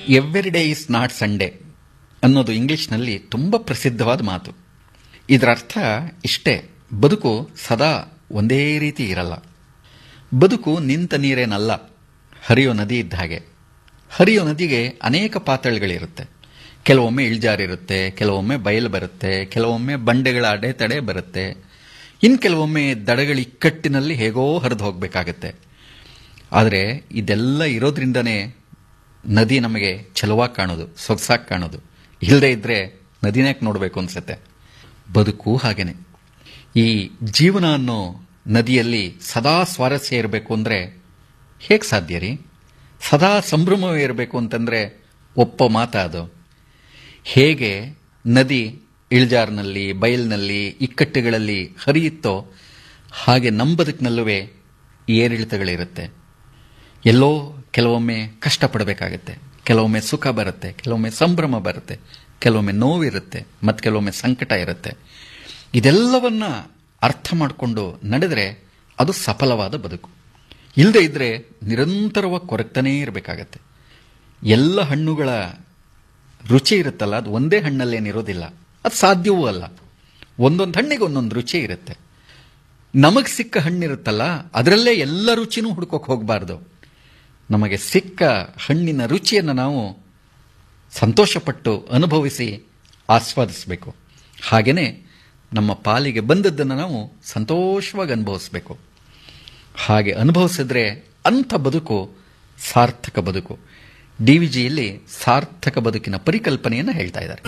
every day is not Sunday ಅನ್ನೋದು ಇಂಗ್ಲಿಷ್ನಲ್ಲಿ ತುಂಬ ಪ್ರಸಿದ್ಧವಾದ ಮಾತು ಇದರ ಅರ್ಥ ಇಷ್ಟೇ ಬದುಕು ಸದಾ ಒಂದೇ ರೀತಿ ಇರಲ್ಲ ಬದುಕು ನಿಂತ ನೀರೇನಲ್ಲ ಹರಿಯೋ ನದಿ ಇದ್ದ ಹಾಗೆ ಹರಿಯೋ ನದಿಗೆ ಅನೇಕ ಪಾತಳಿಗಳಿರುತ್ತೆ ಕೆಲವೊಮ್ಮೆ ಇಳಿಜಾರಿರುತ್ತೆ ಕೆಲವೊಮ್ಮೆ ಬಯಲು ಬರುತ್ತೆ ಕೆಲವೊಮ್ಮೆ ಬಂಡೆಗಳ ಅಡೆತಡೆ ಬರುತ್ತೆ ಇನ್ನು ಕೆಲವೊಮ್ಮೆ ದಡಗಳ ಇಕ್ಕಟ್ಟಿನಲ್ಲಿ ಹೇಗೋ ಹರಿದು ಹೋಗಬೇಕಾಗತ್ತೆ ಆದರೆ ಇದೆಲ್ಲ ಇರೋದ್ರಿಂದನೇ ನದಿ ನಮಗೆ ಚಲುವಾಗಿ ಕಾಣೋದು ಸೊಗಸಾಗಿ ಕಾಣೋದು ಇಲ್ಲದೆ ಇದ್ದರೆ ನದಿನಾಕ್ ನೋಡಬೇಕು ಅನ್ಸುತ್ತೆ ಬದುಕು ಹಾಗೇನೆ ಈ ಜೀವನ ಅನ್ನೋ ನದಿಯಲ್ಲಿ ಸದಾ ಸ್ವಾರಸ್ಯ ಇರಬೇಕು ಅಂದರೆ ಹೇಗೆ ಸಾಧ್ಯ ರೀ ಸದಾ ಸಂಭ್ರಮವೇ ಇರಬೇಕು ಅಂತಂದರೆ ಒಪ್ಪೋ ಮಾತಾ ಅದು ಹೇಗೆ ನದಿ ಇಳಿಜಾರಿನಲ್ಲಿ ಬಯಲಿನಲ್ಲಿ ಇಕ್ಕಟ್ಟುಗಳಲ್ಲಿ ಹರಿಯುತ್ತೋ ಹಾಗೆ ನಮ್ಮ ಬದುಕಿನಲ್ಲೂ ಏರಿಳಿತಗಳಿರುತ್ತೆ ಎಲ್ಲೋ ಕೆಲವೊಮ್ಮೆ ಕಷ್ಟಪಡಬೇಕಾಗತ್ತೆ ಕೆಲವೊಮ್ಮೆ ಸುಖ ಬರುತ್ತೆ ಕೆಲವೊಮ್ಮೆ ಸಂಭ್ರಮ ಬರುತ್ತೆ ಕೆಲವೊಮ್ಮೆ ನೋವಿರುತ್ತೆ ಮತ್ತು ಕೆಲವೊಮ್ಮೆ ಸಂಕಟ ಇರುತ್ತೆ ಇದೆಲ್ಲವನ್ನ ಅರ್ಥ ಮಾಡಿಕೊಂಡು ನಡೆದರೆ ಅದು ಸಫಲವಾದ ಬದುಕು ಇಲ್ಲದೆ ಇದ್ದರೆ ನಿರಂತರವಾಗಿ ಕೊರಗ್ತಾನೇ ಇರಬೇಕಾಗತ್ತೆ ಎಲ್ಲ ಹಣ್ಣುಗಳ ರುಚಿ ಇರುತ್ತಲ್ಲ ಅದು ಒಂದೇ ಹಣ್ಣಲ್ಲೇನಿರೋದಿಲ್ಲ ಅದು ಸಾಧ್ಯವೂ ಅಲ್ಲ ಒಂದೊಂದು ಹಣ್ಣಿಗೆ ಒಂದೊಂದು ರುಚಿ ಇರುತ್ತೆ ನಮಗೆ ಸಿಕ್ಕ ಹಣ್ಣಿರುತ್ತಲ್ಲ ಅದರಲ್ಲೇ ಎಲ್ಲ ರುಚಿನೂ ಹುಡ್ಕೋಕೆ ಹೋಗಬಾರ್ದು ನಮಗೆ ಸಿಕ್ಕ ಹಣ್ಣಿನ ರುಚಿಯನ್ನು ನಾವು ಸಂತೋಷಪಟ್ಟು ಅನುಭವಿಸಿ ಆಸ್ವಾದಿಸಬೇಕು ಹಾಗೆಯೇ ನಮ್ಮ ಪಾಲಿಗೆ ಬಂದದ್ದನ್ನು ನಾವು ಸಂತೋಷವಾಗಿ ಅನುಭವಿಸಬೇಕು ಹಾಗೆ ಅನುಭವಿಸಿದ್ರೆ ಅಂಥ ಬದುಕು ಸಾರ್ಥಕ ಬದುಕು ಡಿ ವಿ ಜಿಯಲ್ಲಿ ಸಾರ್ಥಕ ಬದುಕಿನ ಪರಿಕಲ್ಪನೆಯನ್ನು ಹೇಳ್ತಾ ಇದ್ದಾರೆ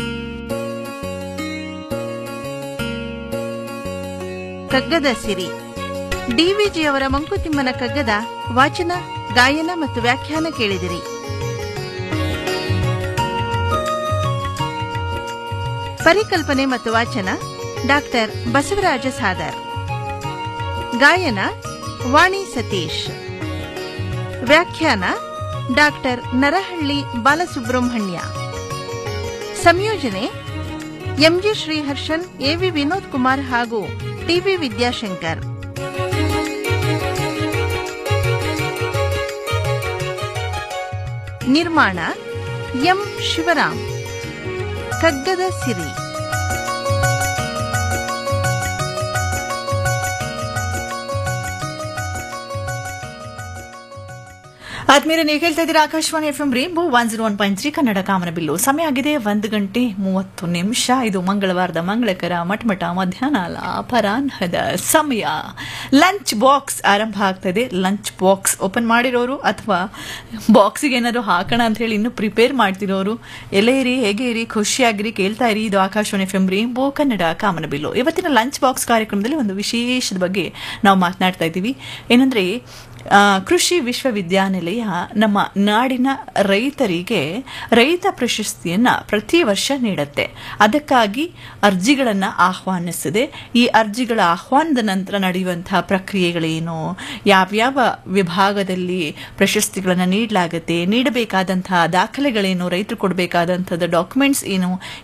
ಕಗ್ಗದ ಸಿರಿ ಡಿವಿಜಿಯವರ ಮಂಕುತಿಮ್ಮನ ಕಗ್ಗದ ವಾಚನ ಗಾಯನ ಮತ್ತು ವ್ಯಾಖ್ಯಾನ ಕೇಳಿದಿರಿ ಪರಿಕಲ್ಪನೆ ಮತ್ತು ವಾಚನ ಡಾಕ್ಟರ್ ಬಸವರಾಜ ಸಾದರ್ ಗಾಯನ ವಾಣಿ ಸತೀಶ್ ವ್ಯಾಖ್ಯಾನ ಡಾಕ್ಟರ್ ನರಹಳ್ಳಿ ಬಾಲಸುಬ್ರಹ್ಮಣ್ಯ ಸಂಯೋಜನೆ ಎಂಜಿ ಶ್ರೀಹರ್ಷನ್ ಎವಿ ವಿನೋದ್ ಕುಮಾರ್ ಹಾಗೂ ಟಿವಿ ವಿದ್ಯಾಶಂಕರ್ ನಿರ್ಮಾಣ ಎಂ ಶಿವರಾಮ್ ಕಗ್ಗದ ಸಿರಿ ಆದ್ಮೇಲೆ ನೀವು ಕೇಳ್ತಾ ಇದ್ದೀರಾ Akashvani F M rainbow one zero one point three Kannada Kamanabillu ಸಮಯ ಆಗಿದೆ ಒಂದು ಗಂಟೆ ಮೂವತ್ತು ನಿಮಿಷ ಇದು ಮಂಗಳವಾರದ ಮಂಗಳಕರ ಮಟ್ಮಟ ಮಧ್ಯಾಹ್ನ ಅಲ್ಲ ಅಪರಾಹ್ನದ ಸಮಯ ಲಂಚ್ ಬಾಕ್ಸ್ ಆರಂಭ ಆಗ್ತದೆ ಲಂಚ್ ಬಾಕ್ಸ್ ಓಪನ್ ಮಾಡಿರೋರು ಅಥವಾ ಬಾಕ್ಸಿಗೆ ಏನಾದ್ರು ಹಾಕೋಣ ಅಂತ ಹೇಳಿ ಇನ್ನೂ ಪ್ರಿಪೇರ್ ಮಾಡ್ತಿರೋರು ಎಲ್ಲೇ ಇರಿ ಹೇಗೆ ಇರಿ ಖುಷಿಯಾಗಿರಿ ಕೇಳ್ತಾ ಇರಿ ಇದು Akashvani F M rainbow Kannada Kamanabillu ಇವತ್ತಿನ ಲಂಚ್ ಬಾಕ್ಸ್ ಕಾರ್ಯಕ್ರಮದಲ್ಲಿ ಒಂದು ವಿಶೇಷದ ಬಗ್ಗೆ ನಾವು ಮಾತನಾಡ್ತಾ ಇದ್ದೀವಿ ಏನಂದ್ರೆ ಆ, ಕೃಷಿ ವಿಶ್ವವಿದ್ಯಾನಿಲಯ ನಮ್ಮ ನಾಡಿನ ರೈತರಿಗೆ ರೈತ ಪ್ರಶಸ್ತಿಯನ್ನ ಪ್ರತಿ ವರ್ಷ ನೀಡುತ್ತೆ ಅದಕ್ಕಾಗಿ ಅರ್ಜಿಗಳನ್ನು ಆಹ್ವಾನಿಸಿದೆ ಈ ಅರ್ಜಿಗಳ ಆಹ್ವಾನದ ನಂತರ ನಡೆಯುವಂತಹ ಪ್ರಕ್ರಿಯೆಗಳೇನು ಯಾವ್ಯಾವ ವಿಭಾಗದಲ್ಲಿ ಪ್ರಶಸ್ತಿಗಳನ್ನು ನೀಡಲಾಗುತ್ತೆ ನೀಡಬೇಕಾದಂತಹ ದಾಖಲೆಗಳೇನು ರೈತರು ಕೊಡಬೇಕಾದಂಥದ್ದು ಡಾಕ್ಯುಮೆಂಟ್ಸ್ ಏನು